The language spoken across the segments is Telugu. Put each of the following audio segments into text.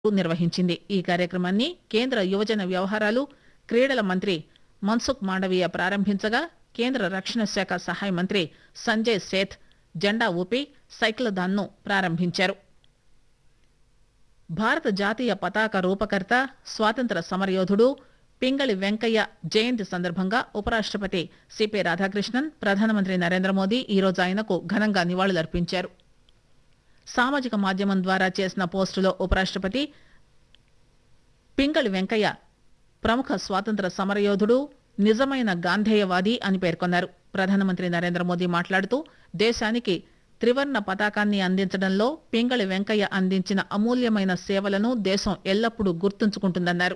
నిర్వహించింది ఈ కార్యక్రమాన్ని కేంద్ర యువజన వ్యవహారాలు క్రీడల మంత్రి మన్సుఖ్ మాండవీయ ప్రారంభించగా కేంద్ర రక్షణ శాఖ సహాయ మంత్రి సంజయ్ సేథ్ జెండా ఊపి సైక్లథాన్ ను ప్రారంభించారు భారత జాతీయ పతాక రూపకర్త స్వాతంత్ర సమరయోధుడు పింగళి వెంకయ్య జయంతి సందర్భంగా ఉపరాష్టపతి సిపి రాధాకృష్ణన్ ప్రధానమంత్రి నరేంద్ర మోదీ ఈరోజు ఆయనకు ఘనంగా నివాళులర్పించారు సామాజిక మాధ్యమం ద్వారా చేసిన పోస్టులో ఉపరాష్టపతి పింగళి వెంకయ్య ప్రముఖ స్వాతంత్ర సమరయోధుడు నిజమైన గాంధేయవాది అని పేర్కొన్నారు ప్రధానమంత్రి నరేంద్ర మోదీ మాట్లాడుతూ దేశానికి త్రివర్ణ పతాకాన్ని అందించడంలో పింగళి వెంకయ్య అందించిన అమూల్యమైన సేవలను దేశం ఎల్లప్పుడూ గుర్తుంచుకుంటుందన్నారు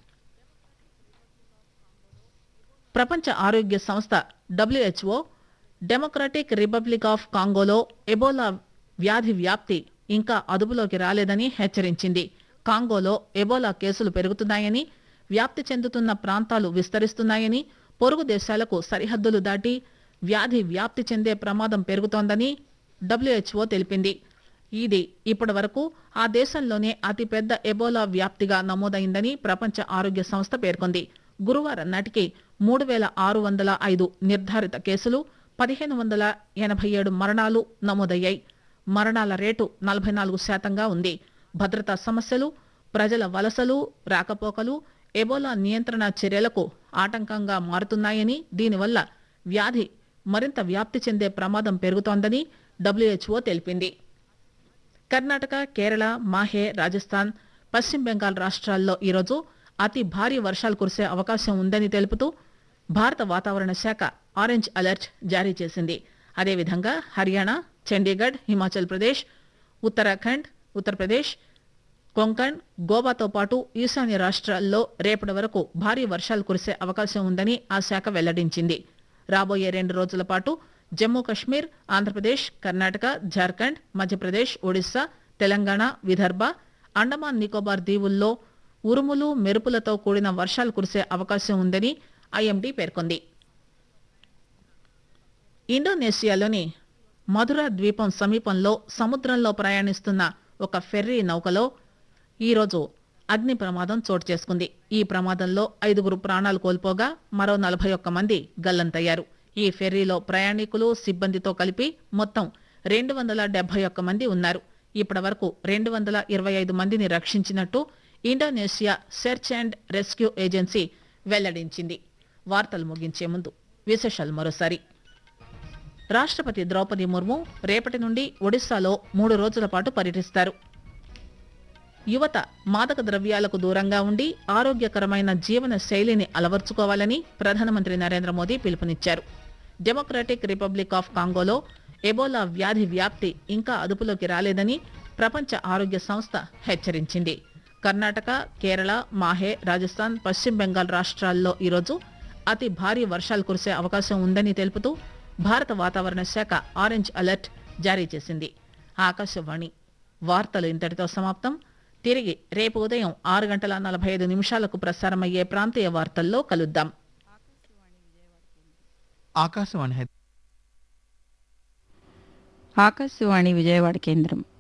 ప్రపంచ ఆరోగ్య సంస్థ డబ్ల్యూహెచ్ఓ డెమోక్రటిక్ రిపబ్లిక్ ఆఫ్ కాంగోలో ఎబోలా వ్యాధి వ్యాప్తి ఇంకా అదుపులోకి రాలేదని హెచ్చరించింది కాంగోలో ఎబోలా కేసులు పెరుగుతున్నాయని వ్యాప్తి చెందుతున్న ప్రాంతాలు విస్తరిస్తున్నాయని పొరుగు దేశాలకు సరిహద్దులు దాటి వ్యాధి వ్యాప్తి చెందే ప్రమాదం పెరుగుతోందని డబ్ల్యూహెచ్ఓ తెలిపింది ఇది ఇప్పటి వరకు ఆ దేశంలోనే అతిపెద్ద ఎబోలా వ్యాప్తిగా నమోదైందని ప్రపంచ ఆరోగ్య సంస్థ పేర్కొంది గురువారం నాటికి మూడు వేల ఆరు వందల ఐదు నిర్ధారిత కేసులు పదిహేను వందల ఎనభై ఏడు మరణాలు నమోదయ్యాయి మరణాల రేటు నలభై నాలుగు శాతంగా ఉంది భద్రతా సమస్యలు ప్రజల వలసలు రాకపోకలు ఎబోలా నియంత్రణ చర్యలకు ఆటంకంగా మారుతున్నాయని దీనివల్ల వ్యాధి మరింత వ్యాప్తి చెందే ప్రమాదం పెరుగుతోందని డబ్ల్యూహెచ్ఓ తెలిపింది కర్ణాటక కేరళ మాహే రాజస్థాన్ పశ్చిమ బెంగాల్ రాష్ట్రాల్లో ఈరోజు అతి భారీ వర్షాలు కురిసే అవకాశం ఉందని తెలుపుతూ భారత వాతావరణ శాఖ ఆరెంజ్ అలర్ట్ జారీ చేసింది అదేవిధంగా హర్యానా చండీగఢ్ హిమాచల్ ప్రదేశ్ ఉత్తరాఖండ్ ఉత్తరప్రదేశ్ కొంకణ్ గోవాతో పాటు ఈశాన్య రాష్ట్రాల్లో రేపటి వరకు భారీ వర్షాలు కురిసే అవకాశం ఉందని ఆ శాఖ వెల్లడించింది రాబోయే రెండు రోజుల పాటు జమ్మూ కశ్మీర్ ఆంధ్రప్రదేశ్ కర్ణాటక జార్ఖండ్ మధ్యప్రదేశ్ ఒడిశా తెలంగాణ విదర్భ అండమాన్ నికోబార్ దీవుల్లో ఉరుములు మెరుపులతో కూడిన వర్షాలు కురిసే అవకాశం ఉందని ఐఎండీ పేర్కొంది ఇండోనేషియాలోని మధుర ద్వీపం సమీపంలో సముద్రంలో ప్రయాణిస్తున్న ఒక ఫెర్రీ నౌకలో ఈరోజు అగ్ని ప్రమాదం చోటు చేసుకుంది ఈ ప్రమాదంలో ఐదుగురు ప్రాణాలు కోల్పోగా మరో నలభై ఒక్క మంది గల్లంతయ్యారు ఈ ఫెర్రీలో ప్రయాణికులు సిబ్బందితో కలిపి మొత్తం రెండు వందల డెబ్బై ఒక్క మంది ఉన్నారు ఇప్పటి వరకు రెండు వందల ఇరవై ఐదు మందిని రక్షించినట్టు Indonesia search and rescue agency వెల్లడించింది వార్తలు ముగించే ముందు విశేషాలు మరోసారి రాష్ట్రపతి ద్రౌపది ముర్ము రేపటి నుండి ఒడిశాలో మూడు రోజుల పాటు పర్యటిస్తారు యువత మాదక ద్రవ్యాలకు దూరంగా ఉండి ఆరోగ్యకరమైన జీవన శైలిని అలవర్చుకోవాలని ప్రధానమంత్రి నరేంద్ర మోదీ పిలుపునిచ్చారు డెమోక్రటిక్ రిపబ్లిక్ ఆఫ్ కాంగోలో ఎబోలా వ్యాధి వ్యాప్తి ఇంకా అదుపులోకి రాలేదని ప్రపంచ ఆరోగ్య సంస్థ హెచ్చరించింది కర్ణాటక కేరళ మాహే రాజస్థాన్ పశ్చిమ బెంగాల్ రాష్ట్రాల్లో ఈరోజు అతి భారీ వర్షాలు కురిసే అవకాశం ఉందని తెలుపుతూ భారత వాతావరణ శాఖ ఆరెంజ్ అలర్ట్ జారీ చేసింది ఆకాశవాణి వార్తలు ఇంతటితో సమాప్తం తిరిగి రేపు ఉదయం ఆరు గంటల నలభై ఐదు నిమిషాలకు ప్రసారమయ్యే ప్రాంతీయ వార్తల్లో కలుద్దాం ఆకాశవాణి హై- ఆకాశవాణి విజయవాడ కేంద్రం